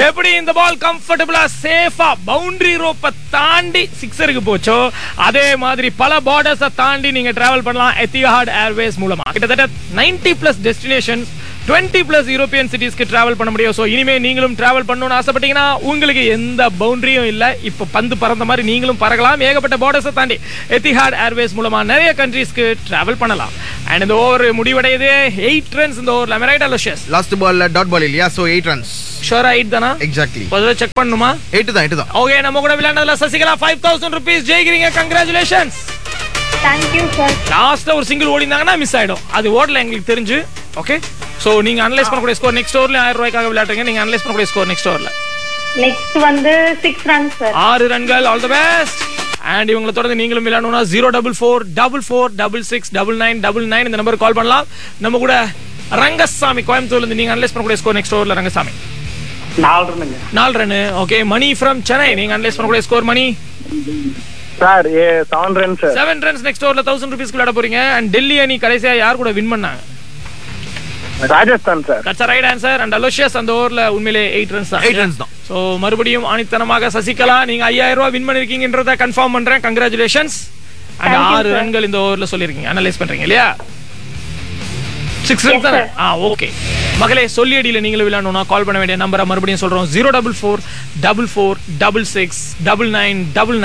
எப்படி இந்த பால் கம்ஃபர்டபுளா சேஃபா பவுண்டரி ரோப்பை தாண்டி சிக்ஸருக்கு போச்சோ அதே மாதிரி பல பார்டர்ஸை தாண்டி நீங்க டிராவல் பண்ணலாம் எத்திஹாட் ஏர்வேஸ் மூலமா கிட்டத்தட்ட 90 பிளஸ் டெஸ்டினேஷன்ஸ் 20 பிளஸ் யூரோப்பியன் சிட்டிஸ்க்கு டிராவல் பண்ண முடியும் ஸோ இனிமே நீங்களும் டிராவல் பண்ணணும்னு ஆசைப்பட்டீங்கன்னா உங்களுக்கு எந்த பவுண்டரியும் இல்லை இப்போ பந்து பறந்த மாதிரி நீங்களும் பறக்கலாம் ஏகப்பட்ட பார்டர்ஸை தாண்டி எத்திஹாட் ஏர்வேஸ் மூலமா நிறைய கண்ட்ரீஸ்க்கு டிராவல் பண்ணலாம் அண்ட் இந்த ஓவர் முடிவடையுது எயிட் ரன்ஸ் இந்த ஓவரில் மெரைட் அலோஷியஸ் லாஸ்ட் பால்ல டாட் பால் இல்லையா சோ எயிட் ரன்ஸ் ஷோரா எயிட் தானா எக்ஸாக்ட்லி முதல்ல செக் பண்ணணுமா எயிட் தான் எயிட் தான் ஓகே நம்ம கூட விளையாண்டதுல சசிகலா ஃபைவ் தௌசண்ட் ருபீஸ் ஜெயிக்கிறீங்க கங்க்ராச்சுலேஷன்ஸ் தேங்க்யூ சார் லாஸ்ட்ல ஒரு சிங்கிள் ஓடினாங்கன்னா மிஸ் ஆயிடும் அது ஓடல எங்களுக்கு தெரிஞ்சு ஓகே சோ நீங்க அனலைஸ் பண்ணக்கூடிய ஸ்கோர் நெக்ஸ்ட் ஓவர்ல ஆயிரம் ரூபாய்க்காக விளையாடுறீங்க நீங்க அனலைஸ் பண்ணக்கூடிய ஸ்கோர் நெக்ஸ்ட் ஓவர்ல நெக்ஸ்ட் வந்து சிக்ஸ் ரன் சார் ஆறு ரன்கள் ஆல் தி பெஸ்ட் அண்ட் இவங்களை தொடர்ந்து நீங்களும் விளையாடணும்னா zero double four double four double six double nine double nine இந்த நம்பருக்கு கால் பண்ணலாம் நம்ம கூட ரங்கசாமி கோயம்புத்தூர்ல இருந்து நீங்க அனலைஸ் பண்ணக்கூடிய ஸ்கோர் நெக்ஸ்ட் ஓவர்ல ரங்கசாமி நாலு ரன்னுங்க நாலு run okay Mani from Chennai நீங்க அனலைஸ் பண்ணக்கூடிய ஸ்கோர் மணி சார் ஏ seven run sir seven runs next ஓவர்ல தௌசண்ட் ருபீஸ் விளையாட போறீங்க அண்ட் டெல்லி அணி கடைசியா யார் கூட வின் பண்ணாங்க Rajasthan sir that's right answer and Aloysius அந்த ஓவர்ல உண்மையிலே எயிட் ரன்ஸ் தான் எயிட் ரன்ஸ் தான் சோ மறுபடியும் ஆணித்தனமாக சசிகலா நீங்க ஐயாயிரம் ரூபாய் வின் பண்ணிருக்கீங்கன்றத கன்ஃபார்ம் பண்றேன் கங்க்ராச்சுலேஷன்ஸ் அண்ட் Thank you, ஆறு sir. ரன்கள் இந்த ஓவர்ல சொல்லிருக்கீங்க அனலைஸ் பண்றீங்க இல்லையா சிக்ஸ் ரன்ஸ் தானே sir. ஆ ஓகே மகளே சொல்லி அடியில நீங்களும் விளையாடணும்னா கால் பண்ண வேண்டிய நம்பரை மறுபடியும் சொல்றோம் zero double four double four double six double nine double